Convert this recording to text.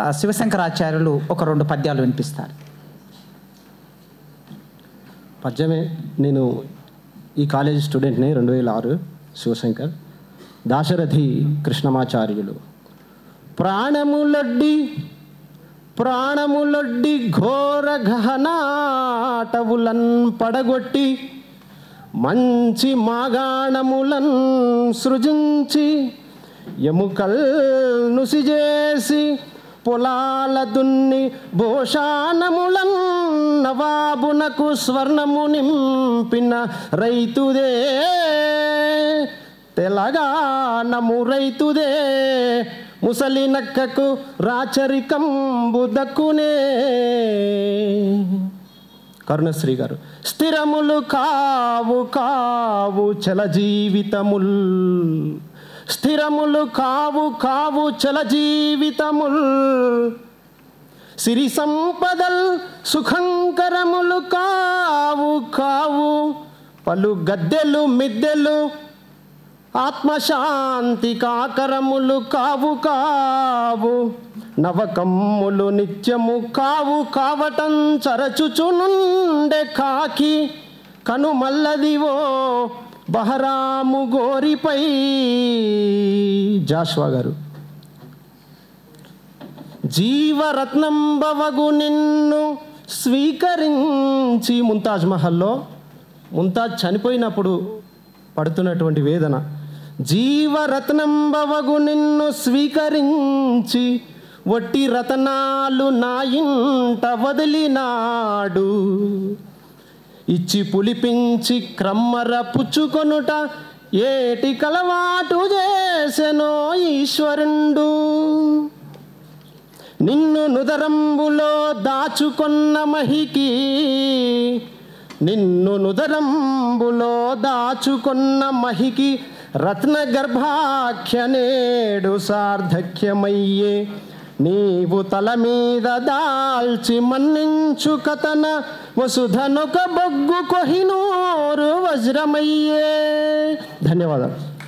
ఆ, శివశంకరాచార్యులు ఒక రెండు పద్యాలు వినిపిస్తారు పద్యమే నేను ఈ కాలేజ్ స్టూడెంట్ని రెండు వేల ఆరు శివశంకర్ దాశరథి కృష్ణమాచార్యులు ప్రాణములొడ్డి ప్రాణములొడ్డి ఘోర గహనాటవులన్ పడగొట్టి మంచి మాగాణములన్ సృజించి ఎముకల్ నుసిజేసి పొలాల దున్ని భూషాణములన్ నవాబునకు స్వర్ణము నింపిన రైతుదే తెలంగాణము రైతుదే ముసలి నక్కకు రాచరికంబు దక్కునే కరుణశ్రీ గారు స్థిరములు కావు కావు చల జీవితముల్ స్థిరములు కావు కావు చల జీవితముల్ సిరి సంపదల్ సుఖంకరములు కావు కావు పలు గద్దెలు మిద్దెలు ఆత్మశాంతి కాకరములు కావు కావు నవకమ్ములు నిత్యము కావు కావటం చరచుచునుండే కాకి కనుమల్లదివో బహరాము గోరిపై జాష్వా గారు జీవరత్నంబవగు నిన్ను స్వీకరించి ముంతాజ్ మహల్లో ముంతాజ్ చనిపోయినప్పుడు పడుతున్నటువంటి వేదన జీవరత్నంబవగు నిన్ను స్వీకరించి వట్టి రతనాలు నా ఇంట వదిలినాడు ఇచ్చి పులిపించి క్రమ్మర పుచ్చుకొనుట ఏటి కలవాటు చేసెనో ఈశ్వరుండు నిన్ను నుదరంబులో దాచుకొన్న మహికి నిన్ను నుదరంబులో దాచుకొన్న మహికి రత్న గర్భాఖ్యనేడు సార్థక్యమయ్యే నీవు తల మీద దాల్చి మన్నించు కథన వసుధనొక బొగ్గు కొహినూరు వజ్రమయ్యే ధన్యవాదాలు